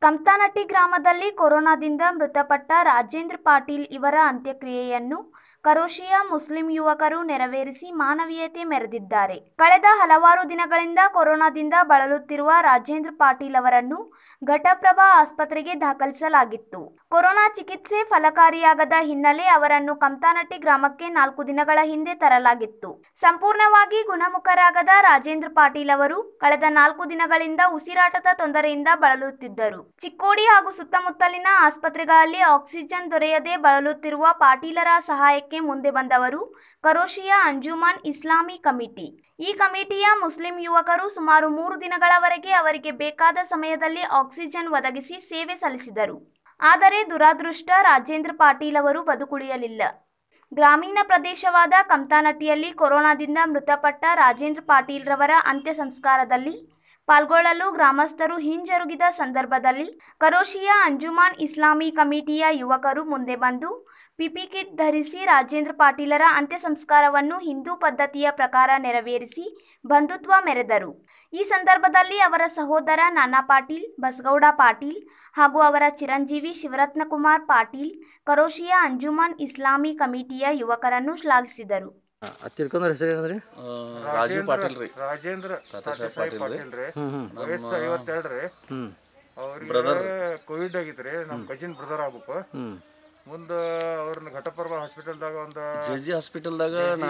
ಕಮ್ತಾನಟ್ಟಿ ಗ್ರಾಮದಲ್ಲಿ ಕೊರೋನಾದಿಂದ ಮೃತಪಟ್ಟ ರಾಜೇಂದ್ರ ಪಾಟೀಲ್ ಇವರ ಅಂತ್ಯಕ್ರಿಯೆಯನ್ನು ಕರೋಶಿಯಾ ಮುಸ್ಲಿಂ ಯುವಕರು ನೆರವೇರಿಸಿ ಮಾನವೀಯತೆ ಮೆರೆದಿದ್ದಾರೆ ಕಳೆದ ಹಲವಾರು ದಿನಗಳಿಂದ ಕೊರೋನಾದಿಂದ ಬಳಲುತ್ತಿರುವ ರಾಜೇಂದ್ರ ಪಾಟೀಲ್ ಅವರನ್ನು ಘಟಪ್ರಭಾ ಆಸ್ಪತ್ರೆಗೆ ದಾಖಲಿಸಲಾಗಿತ್ತು ಕೊರೋನಾ ಚಿಕಿತ್ಸೆ ಫಲಕಾರಿಯಾಗದ ಹಿನ್ನೆಲೆ ಅವರನ್ನು ಕಮ್ತಾನಟ್ಟಿ ಗ್ರಾಮಕ್ಕೆ ನಾಲ್ಕು ದಿನಗಳ ಹಿಂದೆ ತರಲಾಗಿತ್ತು ಸಂಪೂರ್ಣವಾಗಿ ಗುಣಮುಖರಾಗದ ರಾಜೇಂದ್ರ ಪಾಟೀಲ್ ಅವರು ಕಳೆದ ನಾಲ್ಕು ದಿನಗಳಿಂದ ಉಸಿರಾಟದ ತೊಂದರೆಯಿಂದ ಬಳಲುತ್ತಿದ್ದರು ಚಿಕ್ಕೋಡಿ ಹಾಗೂ ಸುತ್ತಮುತ್ತಲಿನ ಆಸ್ಪತ್ರೆಗಳಲ್ಲಿ ಆಕ್ಸಿಜನ್ ದೊರೆಯದೆ ಬಳಲುತ್ತಿರುವ ಪಾಟೀಲರ ಸಹಾಯಕ್ಕೆ ಮುಂದೆ ಬಂದವರು ಕರೋಶಿಯಾ ಅಂಜುಮನ್ ಇಸ್ಲಾಮಿ ಕಮಿಟಿ ಈ ಕಮಿಟಿಯ ಮುಸ್ಲಿಂ ಯುವಕರು ಸುಮಾರು ಮೂರು ದಿನಗಳವರೆಗೆ ಅವರಿಗೆ ಬೇಕಾದ ಸಮಯದಲ್ಲಿ ಆಕ್ಸಿಜನ್ ಒದಗಿಸಿ ಸೇವೆ ಸಲ್ಲಿಸಿದರು ಆದರೆ ದುರಾದೃಷ್ಟ ರಾಜೇಂದ್ರ ಪಾಟೀಲ್ ಅವರು ಬದುಕುಳಿಯಲಿಲ್ಲ ಗ್ರಾಮೀಣ ಪ್ರದೇಶವಾದ ಕಮ್ತಾನಟ್ಟಿಯಲ್ಲಿ ಕೊರೋನಾದಿಂದ ಮೃತಪಟ್ಟ ರಾಜೇಂದ್ರ ಪಾಟೀಲ್ ರವರ ಅಂತ್ಯ ಸಂಸ್ಕಾರದಲ್ಲಿ ಪಾಲ್ಗೊಳ್ಳಲು ಗ್ರಾಮಸ್ಥರು ಹಿಂಜರುಗಿದ ಸಂದರ್ಭದಲ್ಲಿ ಕರೋಶಿಯಾ ಅಂಜುಮಾನ್ ಇಸ್ಲಾಮಿ ಕಮಿಟಿಯ ಯುವಕರು ಮುಂದೆ ಬಂದು ಪಿಪಿ ಕಿಟ್ ಧರಿಸಿ ರಾಜೇಂದ್ರ ಪಾಟೀಲರ ಅಂತ್ಯ ಸಂಸ್ಕಾರವನ್ನು ಹಿಂದೂ ಪದ್ಧತಿಯ ಪ್ರಕಾರ ನೆರವೇರಿಸಿ ಬಂಧುತ್ವ ಮೆರೆದರು ಈ ಸಂದರ್ಭದಲ್ಲಿ ಅವರ ಸಹೋದರ ನಾನಾ ಪಾಟೀಲ್ ಬಸಗೌಡ ಪಾಟೀಲ್ ಹಾಗೂ ಅವರ ಚಿರಂಜೀವಿ ಶಿವರತ್ನಕುಮಾರ್ ಪಾಟೀಲ್ ಕರೋಶಿಯಾ ಅಂಜುಮನ್ ಇಸ್ಲಾಮಿ ಕಮಿಟಿಯ ಯುವಕರನ್ನು ಶ್ಲಾಘಿಸಿದರು ತಿಳ್ಕೊಂಡ್ರ ಹೆಸರು ಏನಂದ್ರಿ ಆ, ರಾಜೀವ್ ಪಾಟೀಲ್ ರೀ ರಾಜೇಂದ್ರ ತಾತಾಸಾಹೇಬ್ ತಾತಾಸಾಹೇಬ್ ಪಾಟೀಲ್ ರೀ. ಪಾಟೀಲ್ ರೀ ಹ್ಮ್ ಹ್ಮ್ ವಯಸ್ಸು ಐವತ್ತೆರಡು ರೀ ಹ್ಮ್ ಅವ್ರಿಗೆ ಕೋವಿಡ್ ಆಗಿತ್ರಿ ನಮ್ಮ ಕಜಿನ್ ಬ್ರದರ್ ಆಗ್ಬೇಕು ಹ್ಮ್ ಮುಂದ ಅವ್ರನ್ನ ಘಟಪ್ರಭಾ ಹಾಸ್ಪಿಟಲ್ದಾಗ ಒಂದು ಜೆ ಜಿ ಹಾಸ್ಪಿಟಲ್ದಾಗ ನಾ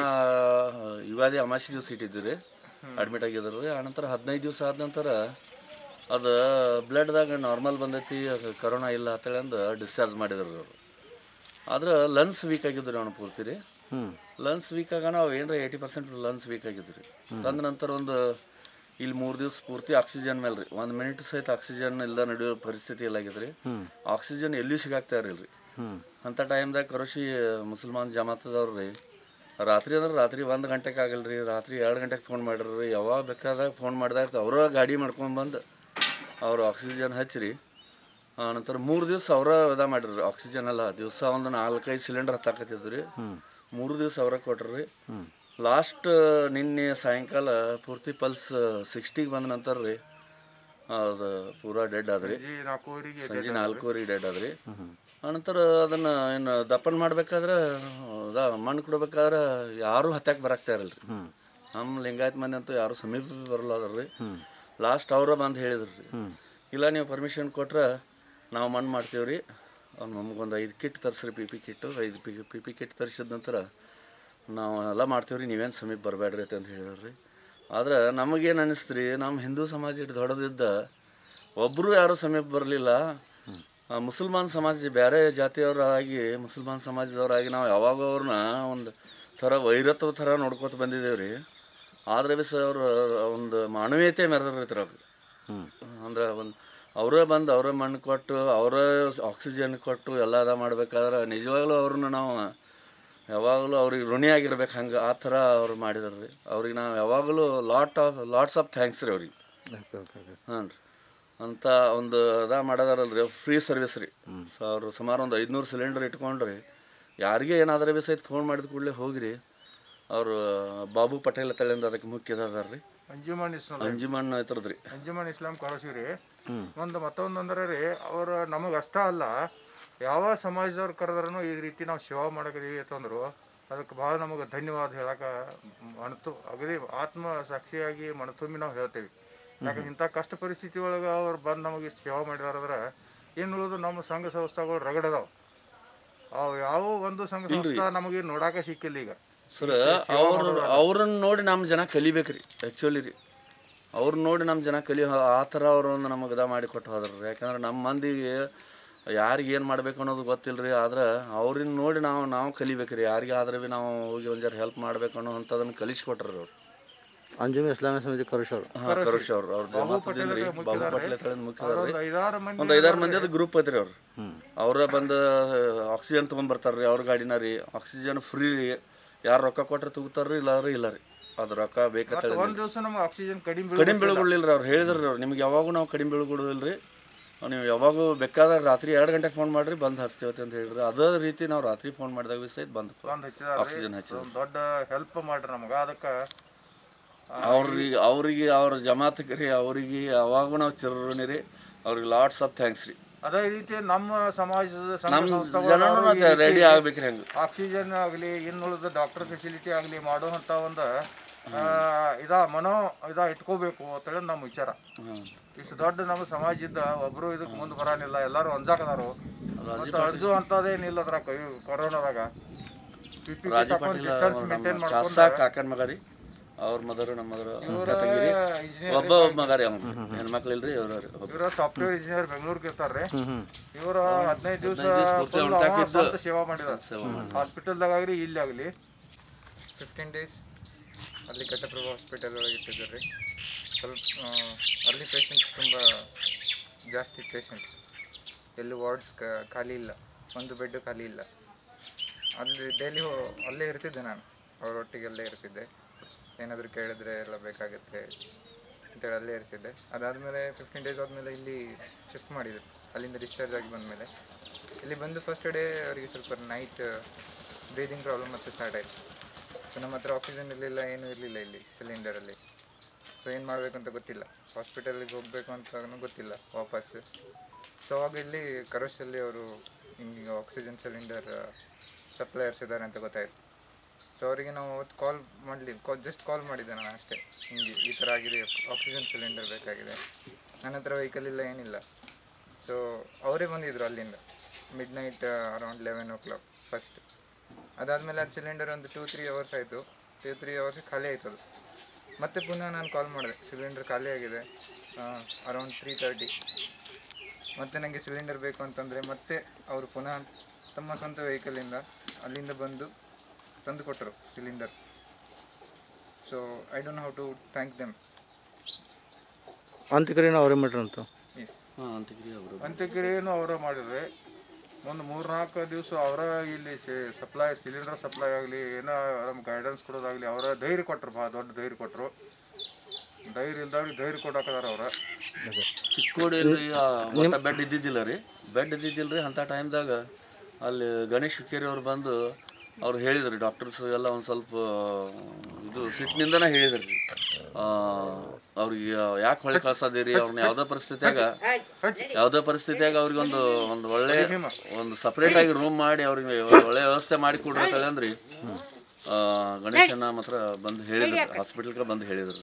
ಯುಗಾದಿ ಅಮಾಸಿ ದಿವಸ ಇಟ್ಟಿದ್ವಿ ಅಡ್ಮಿಟ್ ಆಗಿದ್ರು ರೀ ಆನಂತರ ಹದಿನೈದು ದಿವಸ ಆದ ನಂತರ ಅದು ಬ್ಲಡ್ದಾಗ ನಾರ್ಮಲ್ ಬಂದೈತಿ ಕರೋನಾ ಇಲ್ಲ ಅಂತೇಳಿ ಅಂದು ಡಿಸ್ಚಾರ್ಜ್ ಮಾಡಿದ್ರು ಅವರು ಆದ್ರೆ ಲನ್ಸ್ ವೀಕ್ ಆಗಿದ್ರು ರೀ ಅವ್ನು ಪೂರ್ತಿ ರೀ ಹ್ಮ್ ಲನ್ಸ್ ವೀಕ್ ಆಗ ನಾವು ಏನರ ಏಯ್ಟಿ ಪರ್ಸೆಂಟ್ ಲನ್ಸ್ ವೀಕ್ ಆಗಿದ್ರಿ ತಂದ ನಂತರ ಒಂದು ಇಲ್ಲಿ ಮೂರು ದಿವಸ ಪೂರ್ತಿ ಆಕ್ಸಿಜನ್ ಮೇಲೆ ರೀ ಒಂದು ಮಿನಿಟ್ ಸಹಿತ ಆಕ್ಸಿಜನ್ ಇಲ್ಲ ನಡೆಯೋ ಪರಿಸ್ಥಿತಿ ಎಲ್ಲ ಆಗಿದ್ರಿ ಆಕ್ಸಿಜನ್ ಎಲ್ಲಿಯೂ ಸಿಗಾಕ್ತಾ ಇರಲಿಲ್ಲ ಹ್ಮ್ ಅಂಥ ಟೈಮ್ದಾಗ ಕರೋಶಿ ಮುಸಲ್ಮಾನ್ ಜಮಾತದವ್ರು ರೀ ರಾತ್ರಿ ಅಂದ್ರೆ ರಾತ್ರಿ ಒಂದು ಗಂಟೆಗೆ ಆಗಲ್ಲ ರೀ ರಾತ್ರಿ ಎರಡು ಗಂಟೆಗೆ ಫೋನ್ ಮಾಡಿರಿ ಯಾವಾಗ ಬೇಕಾದಾಗ ಫೋನ್ ಮಾಡಿದಾಗ ಅವರ ಗಾಡಿ ಮಾಡ್ಕೊಂಡು ಬಂದು ಅವ್ರು ಆಕ್ಸಿಜನ್ ಹಚ್ಚಿರಿ ಆ ನಂತರ ಮೂರು ದಿವಸ ಅವರ ಇದ ಮಾಡಿರಿ ಆಕ್ಸಿಜನ್ ಎಲ್ಲ ದಿವಸ ಒಂದು ನಾಲ್ಕೈದು ಸಿಲಿಂಡರ್ ಹತ್ತಾಕತ್ತಿದ್ರು ರೀ ಮೂರು ದಿವಸ ಅವರ ಕೊಟ್ರಿ ಲಾಸ್ಟ್ ನಿನ್ನೆ ಸಾಯಂಕಾಲ ಪೂರ್ತಿ ಪಲ್ಸ್ ಸಿಕ್ಸ್ಟಿಗೆ ಬಂದ ನಂತರ ರೀ ಅದು ಪೂರಾ ಡೆಡ್ ಆದ್ರಿ ಈ ನಾಲ್ಕೂವರೆಗೆ ಸಂಜೆ ನಾಲ್ಕೂವರೆಗೆ ಡೆಡ್ ಆದ್ರಿ ಆನಂತರ ಅದನ್ನ ಏನು ದಪ್ಪನ್ ಮಾಡ್ಬೇಕಾದ್ರೆ ಅದ ಮಣ್ಣು ಕೊಡ್ಬೇಕಾದ್ರೆ ಯಾರೂ ಹತ್ಯಾಕೆ ಬರಾಕ್ತಾ ಇರಲ್ರಿ ನಮ್ಮ ಲಿಂಗಾಯತ್ ಮಂದಿ ಅಂತೂ ಯಾರು ಸಮೀಪ ಬರಲ್ಲ ರೀ ಲಾಸ್ಟ್ ಅವ್ರ ಬಂದು ಹೇಳಿದ್ರು ರೀ ಇಲ್ಲ ನೀವು ಪರ್ಮಿಷನ್ ಕೊಟ್ರೆ ನಾವು ಮಣ್ಣು ಮಾಡ್ತೀವಿ ರೀ ಅವ್ನು ನಮಗೊಂದು ಐದು ಕಿಟ್ ತರಿಸ್ರಿ ಪಿ ಪಿ ಕಿಟ್ಟು ಐದು ಪಿ ಪಿ ಪಿ ಕಿಟ್ ತರಿಸಿದ ನಂತರ ನಾವು ಎಲ್ಲ ಮಾಡ್ತೀವಿ ರೀ ನೀವೇನು ಸಮೀಪ ಬರಬೇಡ್ರಿ ಅಂತ ಹೇಳಿದ್ರು ರೀ ಆದ್ರೆ ನಮಗೇನು ಅನಿಸ್ತು ರೀ ನಮ್ಮ ಹಿಂದೂ ಸಮಾಜ ಇಟ್ಟು ದೊಡ್ಡದಿದ್ದ ಒಬ್ಬರು ಯಾರೂ ಸಮೀಪ ಬರಲಿಲ್ಲ ಮುಸಲ್ಮಾನ್ ಸಮಾಜ ಬೇರೆ ಜಾತಿಯವರಾಗಿ ಮುಸಲ್ಮಾನ್ ಸಮಾಜದವರಾಗಿ ನಾವು ಯಾವಾಗ ಅವ್ರನ್ನ ಒಂದು ಥರ ವೈರತ್ವ ಥರ ನೋಡ್ಕೊತ ಬಂದಿದ್ದೇವೆ ರೀ ಆದ್ರೆ ಬಿ ಸರ್ ಒಂದು ಮಾನವೀಯತೆ ಮೆರೆದಿರ್ತಾರೆ ಅವ್ರು ಅಂದ್ರೆ ಒಂದು ಅವರೇ ಬಂದು ಅವರೇ ಮಣ್ಣು ಕೊಟ್ಟು ಅವರೇ ಆಕ್ಸಿಜನ್ ಕೊಟ್ಟು ಎಲ್ಲ ಅದ ಮಾಡ್ಬೇಕಾದ್ರೆ ನಿಜವಾಗ್ಲೂ ಅವ್ರನ್ನ ನಾವು ಯಾವಾಗಲೂ ಅವ್ರಿಗೆ ಋಣಿಯಾಗಿರ್ಬೇಕು ಹಂಗೆ ಆ ಥರ ಅವ್ರು ಮಾಡಿದಾರೆ ರೀ ಅವ್ರಿಗೆ ನಾವು ಯಾವಾಗಲೂ lot of lots of thanks ರೀ ಅವ್ರಿಗೆ ಓಕೆ ಓಕೆ ಓಕೆ ಹಾಂ ರೀ ಅಂತ ಒಂದು ಅದ ಮಾಡದಾರಲ್ರಿ ಫ್ರೀ ಸರ್ವಿಸ್ ರೀ ಸೊ ಅವರು ಸುಮಾರು ಒಂದು ಐದುನೂರು ಸಿಲಿಂಡರ್ ಇಟ್ಕೊಂಡ್ರಿ ಯಾರಿಗೆ ಏನಾದರೂ ಬಿ ಸಹಿತ ಫೋನ್ ಮಾಡಿದ ಕೂಡಲೇ ಹೋಗಿರಿ ಅವರು ಬಾಬು ಪಟೇಲ್ ತಳಿಂದ ಅದಕ್ಕೆ ಮುಖ್ಯ ಅದಾರ ರೀ ಅಂಜುಮನ್ ಇಸ್ಲಾಂ ಅಂಜುಮನ್ ಐತರದ್ ರೀ ಅಂಜುಮನ್ ಇಸ್ಲಾಂ ಕರೋಸಿ ರೀ ಒಂದು ಮತ್ತೊಂದು ಅಂದ್ರೆ ರೀ ಅವ್ರು ನಮಗೆ ಅಷ್ಟ ಅಲ್ಲ ಯಾವ ಸಮಾಜದವ್ರು ಕರೆದ್ರೂ ಈ ರೀತಿ ನಾವು ಸೇವಾ ಮಾಡಕದೀವಿ ಅಂತಂದ್ರು ಅದಕ್ಕೆ ಭಾಳ ನಮಗೆ ಧನ್ಯವಾದ ಹೇಳಕ ಮಣತು ಅಗದಿ ಆತ್ಮ ಸಾಕ್ಷಿಯಾಗಿ ಮನತುಂಬಿ ನಾವು ಹೇಳ್ತೇವೆ ಯಾಕಂದ್ರೆ ಇಂಥ ಕಷ್ಟ ಪರಿಸ್ಥಿತಿ ಒಳಗೆ ಅವ್ರು ಬಂದು ನಮಗೆ ಇಷ್ಟ್ ಸೇವಾ ಮಾಡಿದಾರಂದ್ರೆ ಏನು ಉಳಿದು ನಮ್ಮ ಸಂಘ ಸಂಸ್ಥೆಗಳು ರಗಡದಾವ ಅವು ಯಾವ ಒಂದು ಸಂಘ ಸಂಸ್ಥೆ ನಮಗೆ ನೋಡಾಕ ಸಿಕ್ಕಿಲ್ಲ ಈಗ ಸರ್ ಅವ್ರು ಅವ್ರನ್ನ ನೋಡಿ ನಮ್ಮ ಜನ ಕಲಿಬೇಕ್ರಿ ಆ್ಯಕ್ಚುಲಿ ರೀ ಅವ್ರನ್ನ ನೋಡಿ ನಮ್ಮ ಜನ ಕಲಿ ಆ ಥರ ಅವ್ರನ್ನ ನಮಗೆ ಇದ ಮಾಡಿ ಕೊಟ್ಟು ಹೋದ್ರ ರೀ ಯಾಕಂದ್ರೆ ನಮ್ಮ ಮಂದಿಗೆ ಯಾರಿಗೆ ಏನು ಮಾಡ್ಬೇಕು ಅನ್ನೋದು ಗೊತ್ತಿಲ್ಲ ರೀ ಆದ್ರೆ ಅವ್ರನ್ನ ನೋಡಿ ನಾವು ನಾವು ಕಲಿಬೇಕ್ರಿ ಯಾರಿಗೆ ಆದ್ರೆ ಭೀ ನಾವು ಹೋಗಿ ಒಂದು ಜರ ಹೆಲ್ಪ್ ಮಾಡ್ಬೇಕು ಅನ್ನೋ ಅಂಥದನ್ನು ಕಲಿಸ್ಕೊಟ್ರಿ ಅವ್ರು ಅಂಜುಮಿ ಇಸ್ಲಾಮಿ ಸಮಿತಿ ಕರುಷ್ ಅವರು ಹಾಂ ಕರುಷ್ ಅವ್ರು ಅವ್ರ ಜಮಾತದಿಂದ ರೀ ಬಾಬು ಪಟ್ಲೆ ತಳಿಂದ ಮುಖ್ಯ ಅದಾರ್ ರೀ ಒಂದು ಐದಾರು ಮಂದಿ ಒಂದು ಐದಾರು ಮಂದಿ ಅದು ಗ್ರೂಪ್ ಐತ್ರಿ ಅವ್ರು ಅವರ ಬಂದು ಆಕ್ಸಿಜನ್ ತೊಗೊಂಬರ್ತಾರೆ ರೀ ಅವ್ರ ಗಾಡಿನ ರೀ ಆಕ್ಸಿಜನ್ ಫ್ರೀ ರೀ ಯಾರು ರೊಕ್ಕ ಕೊಟ್ರೆ ತಗೋತಾರ್ರಿ ಇಲ್ಲ ರೀ ಇಲ್ಲ ರೀ ಅದು ರೊಕ್ಕ ಬೇಕಂತ ಒಂದ್ ದಿವಸ ನಮ್ಗೆ ಆಕ್ಸಿಜನ್ ಕಡಿಮೆ ಕಡಿಮೆ ಬೀಳ್ಗೊಳ್ಳಿಲ್ಲ ರೀ ಅವ್ರು ಹೇಳಿದ್ರಿ ಅವ್ರು ನಿಮ್ಗೆ ಯಾವಾಗೂ ನಾವು ಕಡಿಮೆ ಬೀಳ್ಕೊಡೋದಿಲ್ಲ ರೀ ನೀವು ಯಾವಾಗೂ ಬೇಕಾದಾಗ ರಾತ್ರಿ ಎರಡು ಗಂಟೆಗೆ ಫೋನ್ ಮಾಡಿರಿ ಬಂದು ಹಚ್ತೇವತ್ತೆ ಅಂತ ಹೇಳಿರಿ ಅದೇ ರೀತಿ ನಾವು ರಾತ್ರಿ ಫೋನ್ ಮಾಡಿದಾಗ ಬಿ ಸಹಿತ ಬಂದು ಬಂದ್ ಹಚ್ಚಿದಾರೆ ಆಕ್ಸಿಜನ್ ಹಚ್ಚಿದ್ರು ಒಂದ್ ದೊಡ್ಡ ಹೆಲ್ಪ್ ಮಾಡ್ರಿ ನಮ್ಗೆ ಅದಕ್ಕೆ ಅವ್ರಿಗೆ ಅವ್ರಿಗೆ ಅವ್ರ ಜಮಾತಕ್ಕೆ ರೀ ಅವ್ರಿಗೆ ಯಾವಾಗೂ ನಾವು ಚಿರಋಣಿ ರೀ ಅವ್ರಿಗೆ ಲಾಟ್ಸ್ ಆಫ್ ಥ್ಯಾಂಕ್ಸ್ ರೀ ಅದೇ ರೀತಿ ನಮ್ಮ ಸಮಾಜದ ಸಂಘ ನಮ್ಮ ಸಂಸ್ಥೆಗಳು ಜನನೂ ಈ ರೀತಿ ರೆಡಿ ಆಗ್ಬೇಕ್ರಿ ಹಂಗೆ ಆಕ್ಸಿಜನ್ ಆಗಲಿ ಇನ್ನುಳಿದ ಡಾಕ್ಟರ್ ಫೆಸಿಲಿಟಿ ಆಗಲಿ ಮಾಡುವಂಥ ಒಂದು ಆ, ಇದ ಮನೋ ಇದ ಇಟ್ಕೋಬೇಕು ಅಂತೇಳಿ ನಮ್ಮ ವಿಚಾರ ಇಷ್ಟು ದೊಡ್ಡ ನಮ್ಮ ಸಮಾಜ ಇದ್ದ ಒಬ್ರು ಇದಕ್ಕೆ ಮುಂದೆ ಬರಾನಿಲ್ಲ ಎಲ್ಲರೂ ಒಂಜಾಕದಾರು ಮತ್ತು ಅರ್ಜು ಅಂತದೇನಿಲ್ಲ ಅದ್ರ ಕೊರೋನಾದಾಗ ರಾಜಿ ಪಾಟೀಲ್ ಮೇಂಟೈನ್ ನಮ್ಮ ಕಾಸಾ ಕಾಕನ ಮಗ ರೀ ಅವ್ರ ಮದರು ನಮ್ಮ ಮದರು ತಂಗಿರಿ ಒಬ್ಬ ಒಬ್ಬ ಮಗ ರೀ ಅವ್ನು ಹೆಣ್ಮಕ್ಳು ಇಲ್ರಿ ಇವ್ರು ರೀ ಒಬ್ಬ ಇವರು ಸಾಫ್ಟ್ವೇರ್ ಇಂಜಿನಿಯರ್ ಬೆಂಗಳೂರಿಗೆ ಇರ್ತಾರ್ರಿ ಇವರು ಹದಿನೈದು ದಿವಸ ಪೂರ್ತಿ ಅವ್ನ್ ತಾಕಿದ್ದು ಸೇವಾ ಮಾಡಿದಾರೆ ಸೇವೆ ಹಾಸ್ಪಿಟಲ್ದಾಗ ಆಗಲಿ ಇಲ್ಲಿ ಆಗಲಿ ಫಿಫ್ಟೀನ್ ಡೇಸ್ ಅಲ್ಲಿ ಘಟಪ್ರಭಾ ಹಾಸ್ಪಿಟಲ್ ಒಳಗೆ ಇಟ್ಟಿದ್ದಾರೆ ರೀ ಸ್ವಲ್ಪ ಆ, ಅಲ್ಲಿ ಪೇಷಂಟ್ಸ್ ತುಂಬ ಜಾಸ್ತಿ ಪೇಷಂಟ್ಸ್ ಎಲ್ಲೂ ವಾರ್ಡ್ಸ್ ಖಾಲಿ ಇಲ್ಲ ಒಂದು ಬೆಡ್ ಖಾಲಿ ಇಲ್ಲ ಅಲ್ಲಿ ಡೈಲಿ ಅಲ್ಲೇ ಇರ್ತಿದ್ದೆ ನಾನು ಅವರೊಟ್ಟಿಗೆ ಅಲ್ಲೇ ಇರ್ತಿದ್ದೆ ಏನಾದರೂ ಕೇಳಿದ್ರೆ ಎಲ್ಲ ಬೇಕಾಗುತ್ತೆ ಅಂತೇಳಿ ಅಲ್ಲೇ ಇರ್ತಿದ್ದೆ ಅದಾದಮೇಲೆ ಫಿಫ್ಟೀನ್ ಡೇಸ್ ಆದಮೇಲೆ ಇಲ್ಲಿ ಶಿಫ್ಟ್ ಮಾಡಿದ್ರು ಅಲ್ಲಿಂದ ಡಿಸ್ಚಾರ್ಜ್ ಆಗಿ ಬಂದಮೇಲೆ ಇಲ್ಲಿ ಬಂದು ಫಸ್ಟ್ ಡೇ ಅವರಿಗೆ ಸ್ವಲ್ಪ ನೈಟ್ ಬ್ರೀದಿಂಗ್ ಪ್ರಾಬ್ಲಮ್ ಮತ್ತೆ ಸ್ಟಾರ್ಟ್ ಆಯಿತು ಸೊ ನಮ್ಮ ಹತ್ರ ಆಕ್ಸಿಜನ್ ಇರಲಿಲ್ಲ ಏನೂ ಇರಲಿಲ್ಲ ಇಲ್ಲಿ ಸಿಲಿಂಡರಲ್ಲಿ ಸೊ ಏನು ಮಾಡಬೇಕು ಅಂತ ಗೊತ್ತಿಲ್ಲ ಹಾಸ್ಪಿಟಲಿಗೆ ಹೋಗಬೇಕು ಅಂತ ಗೊತ್ತಿಲ್ಲ ವಾಪಸ್ ಸೊ ಅವಾಗ ಇಲ್ಲಿ ಕರೋಶಲ್ಲಿ ಅವರು ಹಿಂಗೆ ಆಕ್ಸಿಜನ್ ಸಿಲಿಂಡರ್ ಸಪ್ಲೈಯರ್ಸ್ ಇದ್ದಾರೆ ಅಂತ ಗೊತ್ತಾಯಿತು ಸೊ ಅವರಿಗೆ ನಾವು ಅವತ್ತು ಕಾಲ್ ಮಾಡಲಿ ಕಾ ಜಸ್ಟ್ ಕಾಲ್ ಮಾಡಿದ್ದೆ ನಾನು ಅಷ್ಟೇ ಹಿಂಗೆ ಈ ಥರ ಆಗಿದೆ ಆಕ್ಸಿಜನ್ ಸಿಲಿಂಡರ್ ಬೇಕಾಗಿದೆ ನನ್ನ ಹತ್ರ ವೆಹಿಕಲ್ ಇಲ್ಲ ಏನಿಲ್ಲ ಸೊ ಅವರೇ ಬಂದಿದ್ರು ಅಲ್ಲಿಂದ midnight around eleven o'clock first ಅದಾದಮೇಲೆ ಅದು ಸಿಲಿಂಡರ್ ಒಂದು ಟೂ ತ್ರೀ ಅವರ್ಸ್ ಆಯಿತು ಟೂ ತ್ರೀ ಅವರ್ಸ್ ಖಾಲಿ ಆಯ್ತು ಅದು ಮತ್ತೆ ಪುನಃ ನಾನು ಕಾಲ್ ಮಾಡಿದೆ ಸಿಲಿಂಡರ್ ಖಾಲಿ ಆಗಿದೆ ಅರೌಂಡ್ ತ್ರೀ ತರ್ಟಿ ಮತ್ತೆ ನನಗೆ ಸಿಲಿಂಡರ್ ಬೇಕು ಅಂತಂದರೆ ಮತ್ತೆ ಅವರು ಪುನಃ ತಮ್ಮ ಸ್ವಂತ ವೆಹಿಕಲಿಂದ ಅಲ್ಲಿಂದ ಬಂದು ತಂದು ಕೊಟ್ಟರು cylinder so I don't how to thank them ಅಂತ್ಯಕ್ರಿಯೆನೂ ಅವರೇ ಮಾಡ್ರಂತ ಎಸ್ ಹಾಂ ಅಂತಿಕ್ರಿ ಅವರು ಅಂತ್ಯಕ್ರಿಯೆಯನ್ನು ಅವರ ಮಾಡಿದ್ರೆ ಒಂದು ಮೂರ್ನಾಲ್ಕು ದಿವಸ ಅವರ ಇಲ್ಲಿ ಸಪ್ಲೈ ಸಿಲಿಂಡರ್ ಸಪ್ಲೈ ಆಗಲಿ ಏನೋ ನಮ್ಗೆ ಗೈಡೆನ್ಸ್ ಕೊಡೋದಾಗಲಿ ಅವರ ಧೈರ್ಯ ಕೊಟ್ಟರು ಭಾಳ ದೊಡ್ಡ ಧೈರ್ಯ ಕೊಟ್ಟರು ಧೈರ್ಯ ಇಲ್ದವ್ರಿಗೆ ಧೈರ್ಯ ಕೊಡಾಕದಾರ ಅವ್ರ ಚಿಕ್ಕೋಡಿ ಇಲ್ರಿ ಒಟ್ಟ ಬೆಡ್ ಇದ್ದಿದ್ದಿಲ್ಲ ರೀ ಬೆಡ್ ಇದ್ದಿದ್ದಿಲ್ಲ ರೀ ಅಂಥ ಟೈಮ್ದಾಗ ಅಲ್ಲಿ ಗಣೇಶ್ ಹುಕ್ಕೇರಿ ಅವ್ರು ಬಂದು ಅವ್ರು ಹೇಳಿದ್ರು ಡಾಕ್ಟರ್ಸ್ ಎಲ್ಲ ಒಂದು ಸ್ವಲ್ಪ ಇದು ಸಿಟ್ಟಿನಿಂದನೇ ಹೇಳಿದ್ರು ರೀ ಅವ್ರಿಗೆ ಯಾಕೆ ಹೊಳೆ ಕಳ್ಸೋದಿರಿ ಅವ್ರನ್ನ ಯಾವುದೇ ಪರಿಸ್ಥಿತಿಯಾಗ ಯಾವುದೇ ಪರಿಸ್ಥಿತಿಯಾಗ ಅವ್ರಿಗೆ ಒಂದು ಒಂದು ಒಳ್ಳೆ ಒಂದು ಸಪ್ರೇಟ್ ಆಗಿ ರೂಮ್ ಮಾಡಿ ಅವ್ರಿಗೆ ಒಳ್ಳೆ ವ್ಯವಸ್ಥೆ ಮಾಡಿ ಕೊಡ್ರಿ ಅಂತ ಹೇಳಂದ್ರಿ ಆ, ಗಣೇಶನ ಮಾತ್ರ ಬಂದು ಹೇಳಿದ್ರು ಹಾಸ್ಪಿಟಲ್ಗೆ ಬಂದು ಹೇಳಿದ್ರು